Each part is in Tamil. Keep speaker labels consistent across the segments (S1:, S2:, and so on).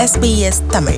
S1: SBS தமிழ்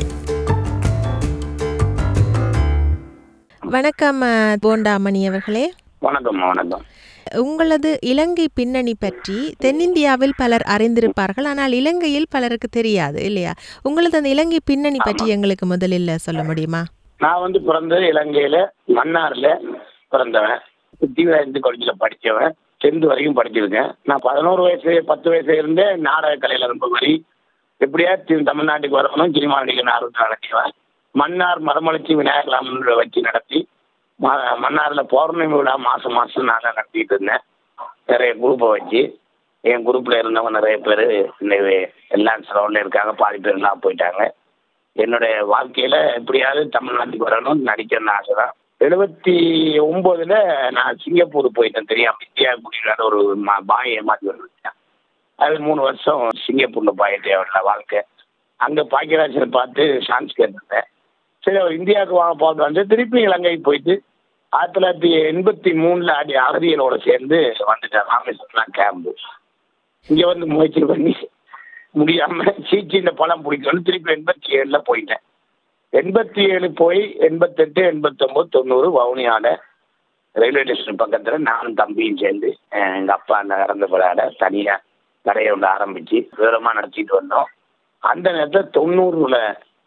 S2: வணக்கம் அஹ், போண்டாமணி அவர்களே
S3: வணக்கம் வணக்கம்
S2: உங்களது இலங்கை பின்னணி பற்றி தென்னிந்தியாவில் பலர் அறிந்திருப்பார்கள் ஆனால் இலங்கையில் பலருக்கு தெரியாது இல்லையா உங்களது அந்த இலங்கை பின்னணி பற்றி எங்களுக்கு முதலில் சொல்ல முடியுமா
S3: நான் வந்து பிறந்தது இலங்கையில மன்னார்ல பிறந்தவன் தீவிராஜி காலேஜில் படித்தவன் டென்த் வரைக்கும் படிச்சிருக்கேன் நான் பதினோரு வயசு பத்து வயசு இருந்தே நாடக கலையில ரொம்ப வரி எப்படியா தி- தமிழ்நாட்டுக்கு வரணும் சினிமா நடிகர் ஆர்வத்தை நடத்தியவன் மன்னார் மரமலர்ச்சி விநாயகர் ராமன் வச்சு நடத்தி ம- மன்னார்ல பௌர்ணமி விழா மாசம் மாசம் நான் தான் நடத்திட்டு இருந்தேன் நிறைய குரூப்பை வச்சு என் குரூப்ல இருந்தவங்க நிறைய பேர் இன்னைக்கு எல்லாம் சரௌண்டில் இருக்காங்க பாதி பேர் எல்லாம் போயிட்டாங்க என்னுடைய வாழ்க்கையில எப்படியாவது தமிழ்நாட்டுக்கு வரணும் நடிக்கணும்னு ஆசை தான் எழுபத்தி ஒன்பதுல நான் சிங்கப்பூர் போயிட்டேன் தெரியாம இந்தியா கூட்டிட்டு ஒரு ம- பாயை ஏமாத்தி வந்துட்டேன் அது மூணு வருஷம் சிங்கப்பூர்ல பாயிட்டே வரல வாழ்க்கை அங்க பாக்கியராஜரை பார்த்து சான்ஸ் கேட்டிருந்தேன் சரி அவர் இந்தியாவுக்கு வாங்க பார்த்து வந்து திருப்பி இலங்கைக்கு போயிட்டு ஆயிரத்தி தொள்ளாயிரத்தி எண்பத்தி மூணுல அடி அகதிகளோட சேர்ந்து வந்துட்டேன் ராமேஸ்வரம் கேம்பு இங்க வந்து முயற்சி பண்ணி முடியாம சீச்சி இந்த பழம் பிடிக்கணும்னு திருப்பி எண்பத்தி ஏழுல போயிட்டேன் எண்பத்தி ஏழு போய் எண்பத்தெட்டு எண்பத்தொம்போது தொண்ணூறு வவுனியால ரயில்வே ஸ்டேஷன் பக்கத்துல நானும் தம்பியும் சேர்ந்து அஹ், எங்க அப்பா அந்த இறந்த பிள்ளையாட தனியா கடையை ஒன்று ஆரம்பிச்சு விவரமா நடத்திட்டு வந்தோம் அந்த நேரத்தில் தொண்ணூறுல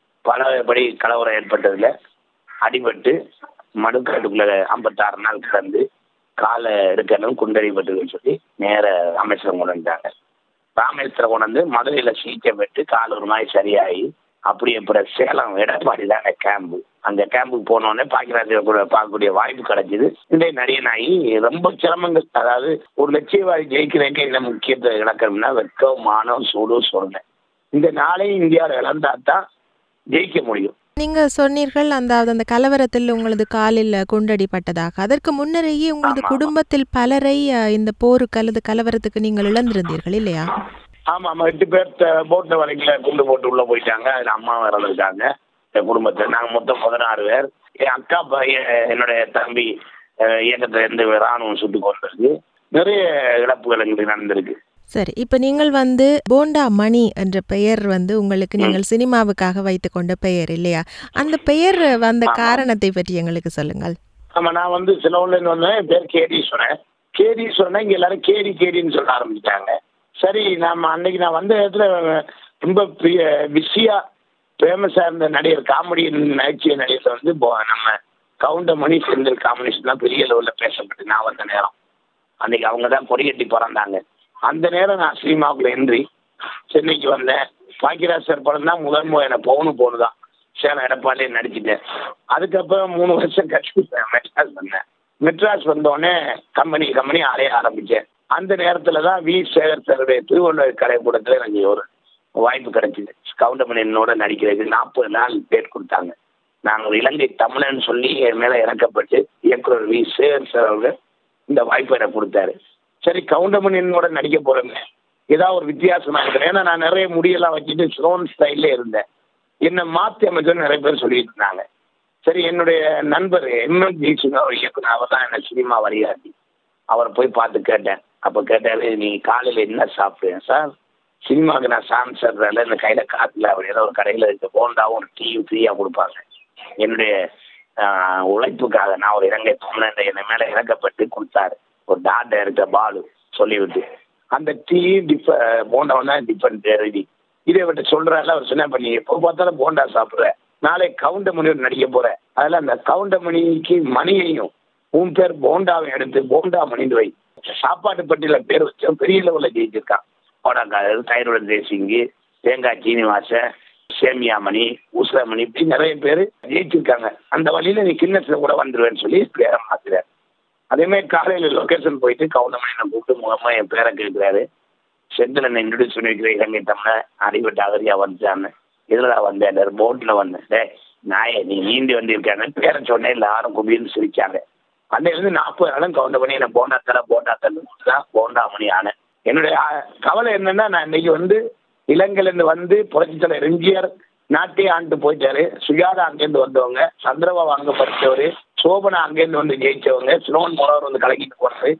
S3: பலபடி கலவரம் ஏற்பட்டதுல அடிபட்டு மடுக்காட்டுக்குள்ள ஐம்பத்தாறு நாள் கிடந்து காலை எடுக்கணும் குண்டடிப்பட்டுன்னு சொல்லி நேர ராமேஸ்வரம் கொண்டு வந்துட்டாங்க ராமேஸ்வரம் கொண்டு வந்து மதுரையில் சிகிச்சை பெற்று கால் ஒரு மாதிரி சரியாகி அப்படியே அப்புறம் சேலம் எடப்பாடி தான் கேம்பு அந்த கேம்புக்கு போனோடனே பாக்கியராஜர் கூட பார்க்கக்கூடிய வாய்ப்பு கிடைச்சிது இன்றைய நடிகனாகி ரொம்ப சிரமங்கள் அதாவது ஒரு லட்சியவாதி ஜெயிக்கிறதுக்கு என்ன முக்கியத்துவ இழக்கணும்னா வெட்கம் மானம் சூடு சொல்றேன் இந்த நாளையும் இந்தியாவில் இழந்தா தான் ஜெயிக்க முடியும்
S2: நீங்க சொன்னீர்கள் அந்த அந்த கலவரத்தில் உங்களது காலில் குண்டடிப்பட்டதாக அதற்கு முன்னரேயே உங்களது
S3: ஆமா.
S2: குடும்பத்தில் பலரை அஹ், இந்த போருக்கு அல்லது கலவரத்துக்கு நீங்கள் இழந்திருந்தீர்கள் இல்லையா
S3: ஆமா ஆமா எட்டு பேர் போட்ட வரைக்கும் குண்டு போட்டு உள்ள போயிட்டாங்க அதுல அம்மா இறந்துருக்காங்க என் குடும்பத்துல நாங்க மொத்தம் பதினாறு பேர் என் அக்கா பையன் என்னுடைய தம்பி அஹ், இயக்கத்துல இருந்து ராணுவம் சுட்டு கொண்டிருக்கு நிறைய இழப்புகள் எங்களுக்கு நடந்திருக்கு
S2: சரி இப்போ நீங்கள் வந்து போண்டா மணி என்ற பெயர் வந்து உங்களுக்கு நீங்கள் சினிமாவுக்காக வைத்துக்கொண்ட பெயர் இல்லையா அந்த பெயர் வந்த
S3: ஆமா.
S2: காரணத்தை பற்றி எங்களுக்கு சொல்லுங்கள்
S3: ஆமா நான் வந்து சிலவுல வந்தேன் என் பேர் கேடீஸ்வரன் கேடீஸ்வரன் இங்க எல்லாரும் கேடி கேடின்னு சொல்ல ஆரம்பிச்சிட்டாங்க சரி நாம அன்னைக்கு நான் வந்த இடத்துல ரொம்ப பிரிய பிஸியா ஃபேமஸா இருந்த நடிகர் காமெடி நகைச்சுவை நடிகர் வந்து போ- நம்ம கவுண்டமணி செந்தில் காம்பினேஷன் தான் பெரிய லெவலில் பேசப்பட்டு நான் வந்த நேரம் அன்னைக்கு அவங்க தான் கொடிகட்டி பிறந்தாங்க அந்த நேரம் நான் சினிமாவுக்குள்ள என்ட்ரி சென்னைக்கு வந்தேன் பாக்கியராஜ் சார் படம் தான் முதல் முறை எனக்கு போகணும் போகணுதான் சேலம் எடப்பாடியே நடிச்சிட்டேன் அதுக்கப்புறம் மூணு வருஷம் கழிச்சு மெட்ராஸ் வந்தேன் மெட்ராஸ் வந்தோடனே கம்பெனி கம்பெனி அலைய ஆரம்பிச்சேன் அந்த நேரத்தில் தான் வி சேகர் சாருடைய திருவள்ளுவர் கலைக்கூடத்தில் எனக்கு ஒரு வாய்ப்பு கிடைச்சிது கவுண்டமணி என்னோட நடிக்கிறதுக்கு நாற்பது நாள் டேட் கொடுத்தாங்க நான் ஒரு இலங்கை தமிழன் சொல்லி என் மேலே இறக்கப்பட்டு இயக்குனர் வி சேகர் சார் அவர்கள் இந்த வாய்ப்பை எனக்கு கொடுத்தாரு சரி கவுண்டமணி என்னோட நடிக்க போறேங்க ஏதாவது ஒரு வித்தியாசமா இருக்கிறேன் ஏன்னா நான் நிறைய முடியெல்லாம் வச்சுட்டு ஸ்லோன் ஸ்டைல்ல இருந்தேன் என்னை மாற்றி அமைச்சர் நிறைய பேர் சொல்லிட்டு இருந்தாங்க சரி என்னுடைய நண்பர் எம்எல் ஜெய்சுங்க ஒரு இயக்குனர் அவர் தான் என்ன சினிமா வழிகாட்டி அவரை போய் பார்த்து கேட்டேன் அப்போ கேட்டாரு நீ காலையில் என்ன சாப்பிடுவேன் சார் சினிமாவுக்கு நான் சாமிச்சதுனால இந்த கையில் காத்துல அப்படின்னா ஒரு கடையில் இருக்க போண்டாவும் ஒரு டீயும் ஃப்ரீயாக கொடுப்பாங்க என்னுடைய ஆஹ், உழைப்புக்காக நான் ஒரு இலங்கை தமிழன் என்னை மேலே இறக்கப்பட்டு கொடுத்தாரு ஒரு டாட் டைரக்டர் பாலு சொல்லிவிட்டு அந்த டீ டிஃப போண்டாவும் தான் டிஃபரெண்ட் ரெடி இதை விட்டு சொல்றாருல அவர் சொன்னா பண்ணி எப்போ பார்த்தாலும் போண்டா சாப்பிடுற நாளை கவுண்டமணியோட நடிக்க போற அதில் அந்த கவுண்டமணிக்கு மணியையும் உன் பேர் போண்டாவை எடுத்து போண்டா மணிந்து வை சாப்பாட்டு பட்டியல பேர் வச்சோம் பெரிய லெவலில் ஜெயிச்சிருக்கான் போடாக்காரர் தைரோட தேசிங்கு தேங்காய் சீனிவாசன் சேமியாமணி உசிரமணி இப்படி நிறைய பேர் ஜெயிச்சிருக்காங்க அந்த வழியில நீ கிண்ணத்துல கூட வந்துருவேன்னு சொல்லி பேரை மாத்துறாரு அதே மாதிரி காலையில் லொக்கேஷன் போயிட்டு கவுண்டமணியை கூப்பிட்டு முகமா என் பேரை கேட்கிறாரு செந்தில் என்ன இன்ட்ரடியூஸ் பண்ணி வைக்கிற இலங்கை தமிழ அடிபட்டு அகதியா வந்துட்டான்னு இதுல நான் வந்தேன் போட்ல வந்தேன் டே நாயே நீ நீந்தி வந்திருக்காங்க பேரை சொன்னேன் எல்லாரும் குபின்னு சிரிச்சாங்க அன்னையிலிருந்து நாற்பது நாளும் கவுண்டர் பண்ணி என்ன போண்டா தர போண்டா தரணும் தான் போண்டா மணி ஆனேன் என்னுடைய ஆ, கவலை என்னன்னா நான் இன்னைக்கு வந்து இலங்கையிலேருந்து வந்து புரட்சித் தலைவர் எம்ஜிஆர் நாட்டே ஆண்டு போயிட்டாரு சுஜாதா அங்கேருந்து வந்தவங்க சந்திரபாபு அங்க படிச்சவரு சோபனா அங்கேருந்து வந்து ஜெயிச்சவங்க ஸ்லோன் போனவர் வந்து கலக்கிட்டு போனாரு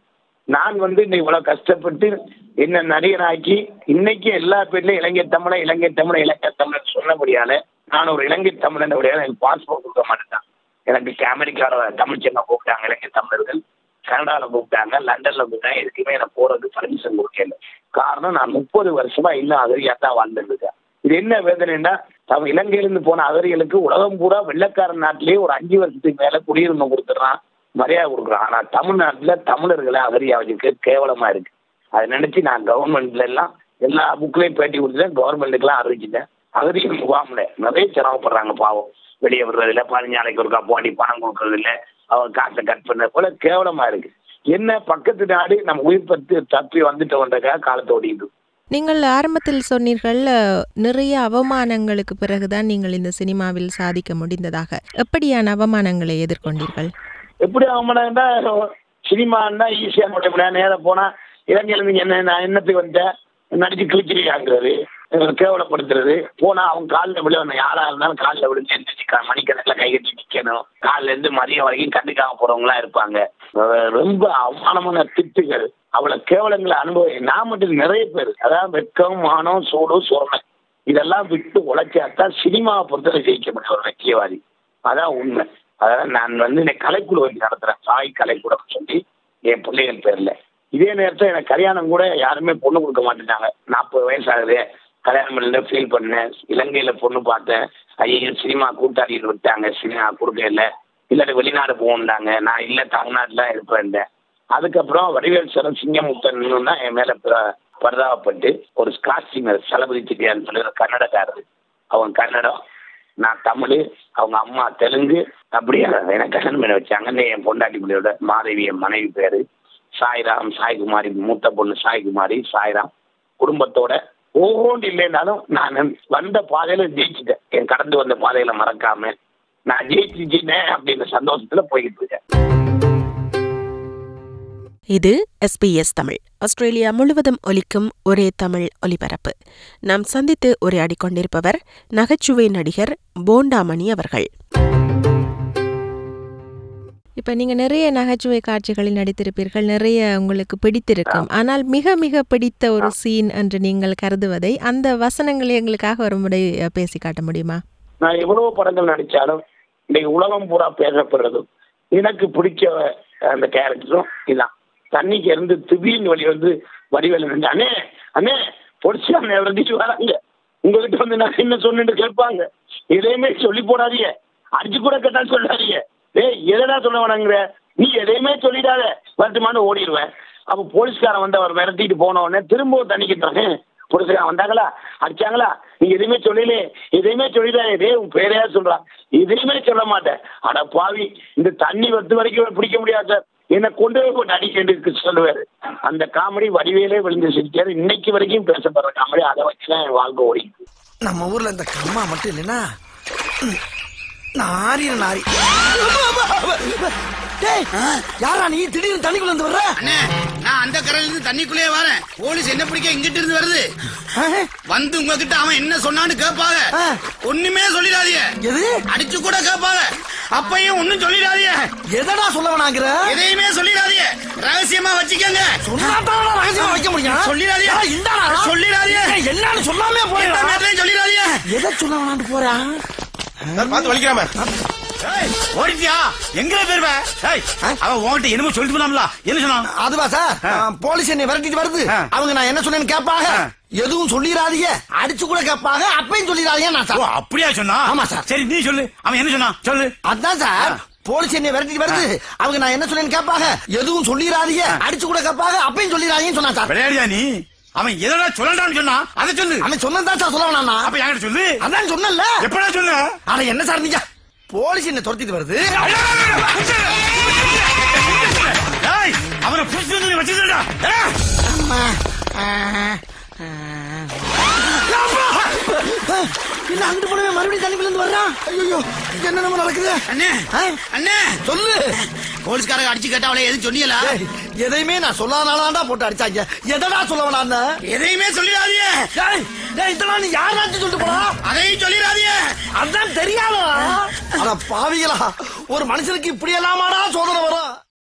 S3: நான் வந்து இன்னைக்கு இவ்வளவு கஷ்டப்பட்டு என்ன நடிகனாக்கி இன்னைக்கு எல்லா பேர்லயும் இலங்கை தமிழன் இலங்கை தமிழன் இலங்கை தமிழன் சொன்னபடியால நான் ஒரு இலங்கை தமிழன் எனக்கு பாஸ்போர்ட் கொடுக்க மாட்டேன் எனக்கு அமெரிக்காவில் தமிழ்ச்சங்க கூப்பிட்டாங்க இலங்கை தமிழர்கள் கனடாவில் கூப்பிட்டாங்க லண்டன்ல கூப்பிட்டாங்க எதுக்குமே எனக்கு போறது பர்மிஷன் கொடுக்கல காரணம் நான் முப்பது வருஷமா இன்னும் அகதியா தான் வாழ்ந்துட்டு இருக்கேன் இது என்ன வேதனைன்னா நம்ம இலங்கையிலிருந்து போன அகதிகளுக்கு உலகம் பூரா வெள்ளக்காரன் நாட்டிலேயே ஒரு அஞ்சு வருஷத்துக்கு மேல குடியுரிமை கொடுத்துட்றான் மரியாதை கொடுக்குறான் ஆனா தமிழ்நாட்டுல தமிழர்களை அகதியா வச்சிருக்க கேவலமா இருக்கு அதை நினைச்சு நான் கவர்மெண்ட்ல எல்லாம் எல்லா புக்லயும் பேட்டி கொடுத்துட்டேன் கவர்மெண்ட்டுக்கெல்லாம் அறிவிச்சிட்டேன் அகதிகள் முகாம்ல நிறைய சிரமப்படுறாங்க பாவம் வெளியே விடுறது இல்ல பதினஞ்சு நாளைக்கு ஒருக்கா போடி பணம் கொடுக்கறது இல்ல அவங்க காசை கட் பண்ண போல கேவலமா இருக்கு என்ன பக்கத்து நாடு நம்ம உயிர் பத்து தப்பி வந்துட்டோன்றக்காக காலத்தை ஓடிட்டு இருக்கு.
S2: நீங்கள் ஆரம்பத்தில் சொன்னீர்கள் அஹ், நிறைய அவமானங்களுக்கு பிறகுதான் நீங்கள் இந்த சினிமாவில் சாதிக்க முடிந்ததாக எப்படியான அவமானங்களை எதிர்கொண்டீர்கள்
S3: எப்படி அவமானம்னா சினிமான்னா ஈஸியா முடியும் நேரம் போனா இளைஞர்கள் நீங்க என்ன நான் என்னத்துக்கு வந்தேன் நடிச்சு கிழிச்சிருக்காங்கிறது கேவலப்படுத்துறது போனா அவங்க காலில் விழுவணும் யாரா இருந்தாலும் காலில் விழுந்து எந்திரிச்சு க- மணிக்கணக்கில் கை கட்டி நிக்கணும் காலில இருந்து மதியம் வரைக்கும் கண்டுக்காம போறவங்களா இருப்பாங்க அஹ் ரொம்ப அவமானமான திட்டுகள் அவ்வளவு கேவலங்களை அனுபவி நான் மட்டும் நிறைய பேர் அதாவது வெட்கம் மானம் சூடு சோர்மை இதெல்லாம் விட்டு உழைச்சாத்தான் சினிமாவை பொறுத்தவரை ஜெயிக்க முடியும் ஒரு வெற்றியவாதி அதான் உண்மை அதாவது நான் வந்து இன்னைக்கு கலைக்குழு வச்சு நடத்துறேன் சாய் கலைக்கூடம் சொல்லி என் பிள்ளைகள் பேர்ல இதே நேரத்தில் எனக்கு கல்யாணம் கூட யாருமே பொண்ணு கொடுக்க மாட்டேட்டாங்க நாற்பது வயசு ஆகுது கல்யாணம் பண்ணல ஃபீல் பண்ணேன் இலங்கையில பொண்ணு பார்த்தேன் ஐயோ சினிமா கூட்டாளிகள் விட்டாங்க சினிமா கொடுக்க இல்லை இல்லாட்டி வெளிநாடு போகணுண்டாங்க நான் இல்லை தமிழ்நாட்டில் இருப்பேன் அதுக்கப்புறம் வடிவேல் சரம் சிங்கமுத்தன் தான் என் மேல ப- பரிதாபப்பட்டு ஒரு ஸ்காட்ச் சிங்கர் சலபதி செட்டியார்னு சொல்லி ஒரு கன்னடக்காரர் அவங்க கன்னடம் நான் தமிழ் அவங்க அம்மா தெலுங்கு அப்படியே எனக்கு கல்யாணம் பண்ணி வச்சாங்க என் பொண்டாட்டி பிள்ளையோட மாதவி என் மனைவி பேரு சாய்ராம் சாய்குமாரி மூத்த பொண்ணு சாய்குமாரி சாய்ராம் குடும்பத்தோட ஓண்டு இல்லைனாலும் நான் வந்த பாதையில ஜெயிச்சிட்டேன் என் கடந்து வந்த பாதையில மறக்காம நான் ஜெயிச்சிட்டேன் அப்படின்ற சந்தோஷத்துல போய்கிட்டு இருக்கேன்
S1: இது எஸ்பிஎஸ் தமிழ் ஆஸ்திரேலியா முழுவதும் ஒலிக்கும் ஒரே தமிழ் ஒலிபரப்பு நாம் சந்தித்து உரையாடி கொண்டிருப்பவர் நகைச்சுவை நடிகர் போண்டாமணி அவர்கள்
S2: இப்போ நீங்க நிறைய நகைச்சுவை காட்சிகளில் நடித்திருப்பீர்கள் நிறைய உங்களுக்கு பிடித்திருக்கும் ஆனால் மிக மிக பிடித்த ஒரு சீன் என்று நீங்கள் கருதுவதை அந்த வசனங்களை எங்களுக்காக ஒரு முறை அஹ், பேசி காட்ட முடியுமா
S3: நான் எவ்வளவு படங்கள் நடிச்சாலும் இன்னைக்கு உலகம் பூரா பேசப்படுறதும் எனக்கு பிடிச்ச அந்த கேரக்டரும் இதான் தண்ணிக்கு இருந்து திடீர்னு வழி வந்து வடிவேல நின்று அண்ணே அண்ணே பொடிச்சாங்க இறந்துட்டு வராங்க உங்ககிட்ட வந்து நான் என்ன சொன்னு கேட்பாங்க எதையுமே சொல்லி போடாதீங்க அடிச்சு கூட கேட்டாலும் சொல்லாதீங்க டேய் எதடா சொல்ல வேணாங்கிற நீ எதையுமே சொல்லிடாத வரட்டுமான்னு ஓடிடுவேன் அப்போ போலீஸ்காரன் வந்து அவர் விரட்டிட்டு போன உடனே திரும்பவும் தண்ணிக்கிட்டாங்க போலீஸ்காரன் வந்தாங்களா அடிச்சாங்களா நீங்க எதுவுமே சொல்லலே எதையுமே சொல்லிடாதே டேய் உன் பேரையா சொல்றான் எதையுமே சொல்ல மாட்டேன் அட பாவி இந்த தண்ணி வத்து வரைக்கும் பிடிக்க முடியாது சார் என்னை கொண்டு போய் போட்டு அடிக்க சொல்லுவாரு அந்த காமெடி வடிவேலே விழுந்து சிரிச்சாரு இன்னைக்கு வரைக்கும் பேசப்படுற காமெடி அதை வச்சுதான் என் வாழ்க்கை ஓடி
S4: நம்ம ஊர்ல இந்த கம்மா மட்டும் இல்லைன்னா ம், நாரின நாரி டேய் யாரா நீ திடீர்னு தண்ணிக்குள்ள இருந்து வர்ற
S5: அண்ணே நான் அந்த கரையில இருந்து தண்ணிக்குள்ளேயே வரேன் போலீஸ் என்ன பிடிக்க இங்கிட்டு இருந்து வருது
S4: ஆ?
S5: வந்து உங்ககிட்ட அவன் என்ன சொன்னான்னு கேட்பாங்க
S4: ஆ.
S5: ஒண்ணுமே சொல்லிடாதீங்க
S4: எது
S5: அடிச்சு கூட கேட்பாங்க அப்பையும் ஒண்ணும் சொல்லிடாதீங்க
S4: எதடா சொல்ல வேணாங்கிற
S5: எதையுமே சொல்லிடாதீங்க ரகசியமா வச்சுக்கங்க
S4: சொன்னாதான் ரகசியமா வைக்க முடியும்
S5: சொல்லிடாதீங்க.
S4: ஏடா, இந்தாடா.
S5: சொல்லிடாதீங்க.
S4: ஏய், என்னன்னு சொல்லாமே
S5: எந்த
S4: போறேன்
S5: நேரத்தையும் சொல்லிடாதீங்க
S4: எதை சொல்ல வேணான்னு போறான்
S6: பார்த்து வலிக்காம
S5: ஏய், ஓடிட்டியா எங்க பேருவ அவன் உன்கிட்ட என்னமோ சொல்லிட்டு போனாம்ல என்ன சொன்னான்
S4: அதுவா சார் போலீஸ் என்னை விரட்டிட்டு வருது
S5: ஆ.
S4: அவங்க நான் என்ன சொன்னேன்னு கேட்பாங்க
S5: ஆ.
S4: எதுவும் சொல்லிடாதீங்க அடிச்சு கூட கேட்பாங்க அப்பயும் சொல்லிடாதீங்க நான்
S5: ஓ
S4: சார்
S5: அப்படியா சொன்னா
S4: ஆமா, சார்.
S5: சரி நீ சொல்லு அவன் என்ன சொன்னான் சொல்லு
S4: அதான் சார் போலீஸ் என்னை விரட்டிட்டு வருது அவங்க நான் என்ன சொன்னேன்னு கேட்பாங்க எதுவும் சொல்லிடாதீங்க அடிச்சு கூட கேட்பாங்க அப்பயும் சொல்லிடாதீங்கன்னு சொன்னா சார்
S5: விளையாடியா நீ அவன் எதனா சொல்லலாம்னு சொன்னா அதை சொல்லு
S4: அவன் சொன்னதான் சார் சொல்ல வேணாம்
S5: அப்ப என்கிட்ட சொல்லு
S4: அதான் சொன்னல
S5: எப்படா சொல்லு
S4: ஆனா என்ன சார் நீங்க போலீஸ் என்ன துரத்திட்டு வருது
S5: ஏய், அவனை புடிச்சு வந்து வச்சுடா
S4: அம்மா. ஆ, ஆ. இல்ல அங்கிட்டு போனவே மறுபடியும் தண்ணிக்குள்ள இருந்து வர்றான் ஐயோ என்ன நம்ம நடக்குது
S5: அண்ணே
S4: ஆ?
S5: அண்ணே
S4: சொல்லு
S5: போலீஸ்காரங்க அடிச்சு கேட்டா அவளை எதுவும் சொன்னியலா
S4: ஏய், எதையுமே நான் சொல்லாதானாடா போட்டு அடிச்சாங்க எதடா சொல்ல வேணான்னு
S5: எதையுமே சொல்லிடாதீங்க
S4: டேய், டேய், இதெல்லாம் நீ யாராச்சும் சொல்லிட்டு போடா
S5: அதையும் சொல்லிடாதீங்க
S4: அதான் தெரியாதா அட பாவிகளா ஒரு மனுஷனுக்கு இப்படி எல்லாமாடா சோதனை வரும்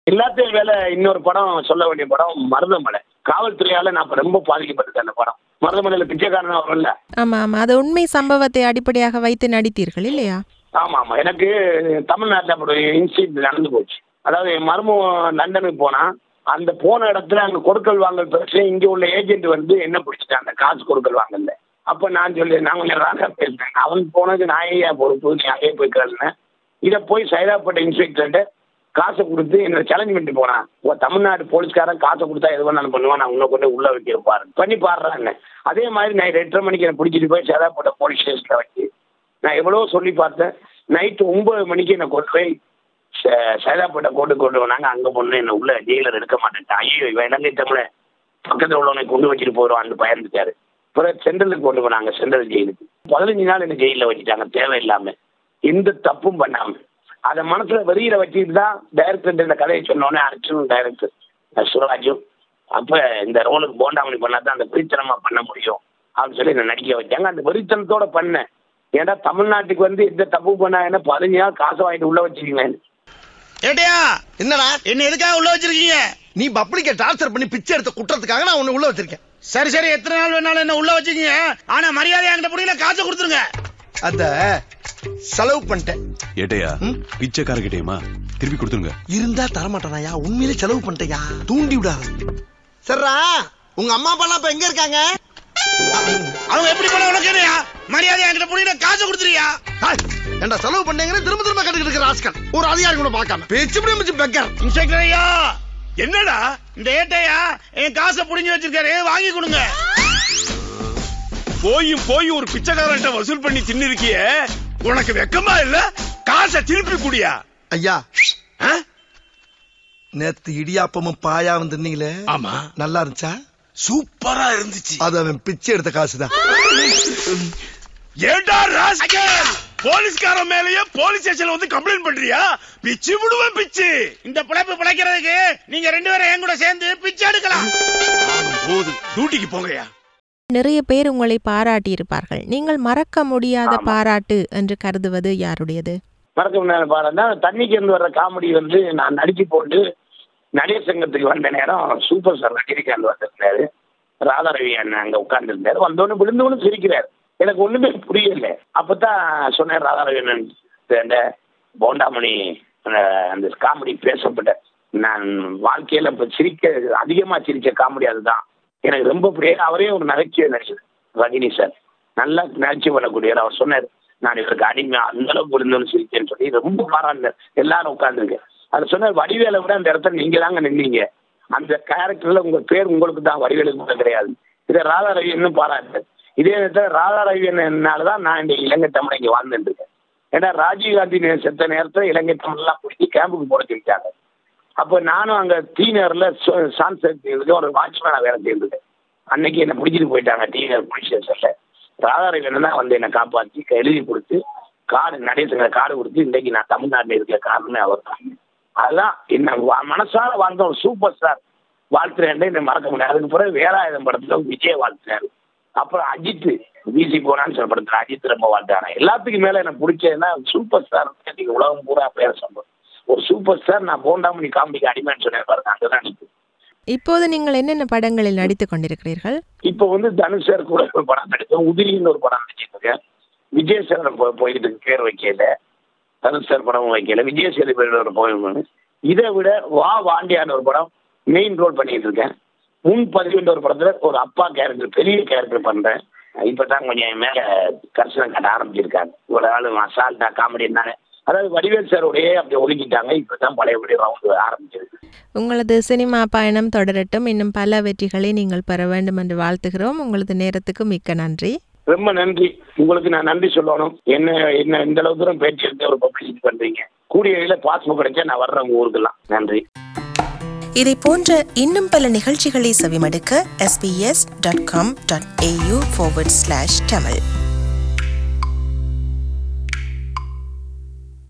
S3: எல்லாத்தையும் வேலை இன்னொரு படம் சொல்ல வேண்டிய படம் மருதமலை காவல்துறையால நான் இப்ப ரொம்ப பாதிக்கப்பட்டது அந்த படம் மருதமலையில பிச்சைக்காரன் வரும்ல
S2: ஆமா ஆமா அது உண்மை சம்பவத்தை அடிப்படையாக வைத்து நடித்தீர்கள் இல்லையா
S3: ஆமா ஆமா எனக்கு தமிழ்நாட்டில் அப்படி ஒரு இன்சிடென்ட் நடந்து போச்சு அதாவது என் மருமகன் லண்டனுக்கு போனா அந்த போன இடத்துல அங்க கொடுக்கல் வாங்கல் பிரச்சனை இங்க உள்ள ஏஜென்ட் வந்து என்ன பிடிச்சிட்டாங்க காசு கொடுக்கல் வாங்கல அப்ப நான் சொல்லி நான் கொஞ்சம் ராகா பேசுறேன் அவன் போனது நான் ஏன் பொறுப்பு நீ அங்கே போய் கேளுனேன் இதை போய் சைதாப்பேட்டை இன்ஸ்பெக்டர்கிட்ட காசை கொடுத்து என்ன சேலஞ்ச் பண்ணிட்டு போனான் உங்க தமிழ்நாடு போலீஸ்காரன் காசை கொடுத்தா எது வேணாலும் பண்ணுவான் நான் உன்னை கொண்டு உள்ள வைக்க பாரு பண்ணி பாடுறாங்க அதே மாதிரி நைட் எட்டரை மணிக்கு என்னை பிடிச்சிட்டு போய் சைதாப்பேட்டை போலீஸ் ஸ்டேஷன்ல வச்சு நான் எவ்வளோ சொல்லி பார்த்தேன் நைட்டு ஒன்பது மணிக்கு என்னை கொண்டு போய் ச- சைதாப்பேட்டை கோட்டு கொண்டு வந்தாங்க அங்கே பொண்ணு என்னை உள்ள ஜெயிலர் எடுக்க மாட்டேன்ட்டான் ஐயோ இவன் இலங்கை தமிழ பக்கத்தில் உள்ளவனை கொண்டு வச்சுட்டு போயிடுவான்னு பயந்துட்டாரு அப்புறம் சென்ட்ரலுக்கு கொண்டு போனாங்க சென்ட்ரல் ஜெயிலுக்கு பதினஞ்சு நாள் என்ன ஜெயிலில் வச்சுட்டாங்க தேவையில்லாம எந்த தப்பும் பண்ணாம அதை மனசுல வெறியில வச்சுட்டு தான் டைரக்டர் இந்த கதையை சொன்னோன்னே அர்ஜுனும் டைரக்டர் சுராஜும் அப்ப இந்த ரோலுக்கு போண்டாமணி பண்ணா தான் அந்த பிரித்தனமா பண்ண முடியும் அப்படின்னு சொல்லி என்னை நடிக்க வச்சாங்க அந்த வெறித்தனத்தோட பண்ணேன் ஏன்னா தமிழ்நாட்டுக்கு வந்து எந்த தப்பு பண்ணா என்ன பதினஞ்சு நாள் காசை வாங்கிட்டு உள்ள வச்சுக்கீங்க
S5: ஏட்டையா
S4: என்னடா
S5: என்ன எதுக்காக உள்ள வச்சிருக்கீங்க
S4: நீ பப்ளிக்க டார்ச்சர் பண்ணி பிச்சை எடுத்த குற்றத்துக்காக நான் உன்னை உள்ள வச்சிருக்கேன்
S5: சரி சரி எத்தனை நாள் வேணாலும் என்ன உள்ள வச்சுக்கீங்க ஆனா மரியாதை என்கிட்ட புரியல காசை கொடுத்துருங்க
S4: அத செலவு பண்ணிட்டேன்
S7: ஏட்டையா பிச்சைக்காரகிட்டேயுமா திருப்பி கொடுத்துருங்க
S4: இருந்தா தரமாட்டானாயா உண்மையிலே செலவு பண்ணிட்டேயா தூண்டி விடாத சரிடா உங்க அம்மா அப்பா எல்லாம் இப்ப எங்க இருக்காங்க
S5: அவங்க எப்படி பண்ண உனக்கு என்னையா மரியாதை என்கிட்ட புரியல காசை கொடுத்துறியா
S4: ஹாய், ஏன்டா செலவு பண்ணீங்கன்னு திரும்ப திரும்ப கட்டுக்கிட்டு இருக்கிற ஆஸ்கர் ஒரு அதிகாரி கூட பார்க்காம பேச்சு முடிச்சு பெக்கர்
S5: இன்ஸ்பெக்டர் ஐயா என்னடா இந்த ஏட்டையா என் காசை புடிஞ்சு வச்சிருக்காரு வாங்கி கொடுங்க
S6: போயும் போய் ஒரு பிச்சைக்காரன்ட்ட வசூல் பண்ணி தின்னு இருக்கியே உனக்கு வெக்கமா இல்ல காசை திருப்பி குடியா
S4: ஐயா
S6: ஆ?
S4: நேத்து இடியாப்பமும் பாயா வந்திருந்தீங்களே
S6: ஆமா
S4: நல்லா இருந்துச்சா
S6: சூப்பரா இருந்துச்சு
S4: அது அவன் பிச்சை எடுத்த காசுதான்
S6: ஏண்டா ராஸ்கல் போலீஸ்காரன் மேலயே போலீஸ் ஸ்டேஷன்ல வந்து கம்ப்ளைண்ட் பண்றியா பிச்சு விடுவேன் பிச்சு
S5: இந்த பிழைப்பு பிழைக்கிறதுக்கு நீங்க ரெண்டு பேரும் என் கூட சேர்ந்து பிச்சை எடுக்கலாம்
S6: போகுது டியூட்டிக்கு போங்கயா
S2: நிறைய பேர் உங்களை பாராட்டி இருப்பார்கள் நீங்கள் மறக்க முடியாத
S3: ஆமா.
S2: பாராட்டு என்று கருதுவது யாருடையது
S3: மறக்க முடியாத பாடம் தான் தண்ணிக்கு இருந்து வர்ற காமெடி வந்து நான் நடிச்சு போட்டு நடிகர் சங்கத்துக்கு வந்த நேரம் சூப்பர் ஸ்டார் ரஜினிகாந்த் வந்திருந்தாரு ராதாரவி அண்ணன் அங்க உட்கார்ந்துருந்தாரு வந்தோடனே விழுந்தவனும் சிரிக்கிறார் எனக்கு ஒண்ணுமே புரியல அப்பதான் சொன்னேன் ராதாரவி அண்ணன் இந்த போண்டாமணி அந்த அந்த காமெடி பேசப்பட்ட நான் வாழ்க்கையில இப்ப சிரிக்க அதிகமா சிரிச்ச காமெடி அதுதான் எனக்கு ரொம்ப பிடிய அவரே ஒரு நகைச்சுவை நடிச்சது ரஜினி சார் நல்லா நகைச்சுவை பண்ணக்கூடியவர் அவர் சொன்னார் நான் இவருக்கு அடிமை அந்த அளவுக்கு இருந்தோம்னு சிரிச்சேன்னு சொல்லி ரொம்ப பாராட்டினார் எல்லாரும் உட்காந்துருங்க அது சொன்னார் வடிவேலை விட அந்த இடத்துல நீங்க தாங்க நின்னீங்க அந்த கேரக்டர்ல உங்க பேர் உங்களுக்கு தான் வடிவேலுக்கு கூட கிடையாது இதை ராதா ரவி இன்னும் பாராட்டு இதே நேரத்தில் ராதா ரவி தான் நான் இந்த இலங்கை தமிழ் இங்க வாழ்ந்துட்டு இருக்கேன் ஏன்னா ராஜீவ்காந்தி நே- செத்த நேரத்தில் இலங்கை தமிழ்லாம் பிடிச்சி கேம்புக்கு போட சொல்லிட்டாங்க அப்போ நானும் அங்கே டீனரில் சான்செட் ஒரு வாட்ச்மேனாக வேலை செய்திருக்கேன் அன்னைக்கு என்னை பிடிச்சிட்டு போயிட்டாங்க டீனர் போலீஸ் ஸ்டேஷனில் ராதாரவியன் தான் வந்து என்னை காப்பாற்றி எழுதி கொடுத்து கார்டு நடேசங்க கார்டு கொடுத்து இன்றைக்கு நான் தமிழ்நாட்டில் இருக்க காரணமே அவர் தான் அதுதான் என்ன வா- மனசார வாழ்ந்த ஒரு சூப்பர் ஸ்டார் வாழ்த்துறேன் என்னை மறக்க முடியாது அதுக்கு பிறகு வேலாயுதம் படத்துல விஜய் வாழ்த்துறாரு அப்புறம் அஜித் வீசி போனான்னு சொல்ல படத்துல அஜித் ரொம்ப வாழ்த்தாங்க எல்லாத்துக்கும் மேல எனக்கு பிடிச்சதுன்னா சூப்பர் ஸ்டார் இன்னைக்கு உலகம் பூரா பேர சொல்றேன் ஒரு சூப்பர் ஸ்டார் நான் போண்டாமணி காமெடிக்கு அடிமைன்னு சொன்னேன் பாருங்க அங்கதான் நிற்கும்
S2: இப்போது நீங்கள் என்னென்ன படங்களில் நடித்துக் கொண்டிருக்கிறீர்கள்
S3: இப்போ வந்து தனுஷ் சார் கூட ஒரு படம் நடிச்சேன் உதிரின்னு ஒரு படம் நடிச்சிருக்கேன் விஜய் சார் போ- போயிட்டு இருக்கு, பேர் வைக்கல தனுஷ் சார் படம் வைக்கல விஜய் சேதுபதி ஒரு போய் இதை விட வா வாண்டியான ஒரு படம் மெயின் ரோல் பண்ணிட்டு இருக்கேன் முன் பதிவுன்ற ஒரு படத்துல ஒரு அப்பா கேரக்டர் பெரிய கேரக்டர் பண்றேன் இப்பதான் கொஞ்சம் என் மேல கரிசனம் காட்ட ஆரம்பிச்சிருக்காங்க ஒரு ஆளு அசால்ட்டா காமெடி இருந்தாங்க அதாவது வடிவேல் சாரோடய அப்படி ஒதுக்கிட்டாங்க இப்பதான் பழையபடி ரவுண்டு ஆரம்பிச்சிருக்கு
S2: உங்களது சினிமா பயணம் தொடரட்டும் இன்னும் பல வெற்றிகளை நீங்கள் பெற வேண்டும் என்று வாழ்த்துகிறோம் உங்களது நேரத்துக்கு மிக்க நன்றி
S3: ரொம்ப நன்றி உங்களுக்கு நான் நன்றி சொல்லணும் என்ன என்ன இந்த அளவு தூரம் பேச்சு எடுத்து ஒரு பப்ளிசிட்டி பண்றீங்க கூடிய வகையில் பாஸ்புக் கிடைச்சா நான் வர்றேன் உங்க ஊருக்கெல்லாம் நன்றி
S1: இதை போன்ற இன்னும் பல நிகழ்ச்சிகளை செவிமடுக்க sbs.com.au forward slash tamil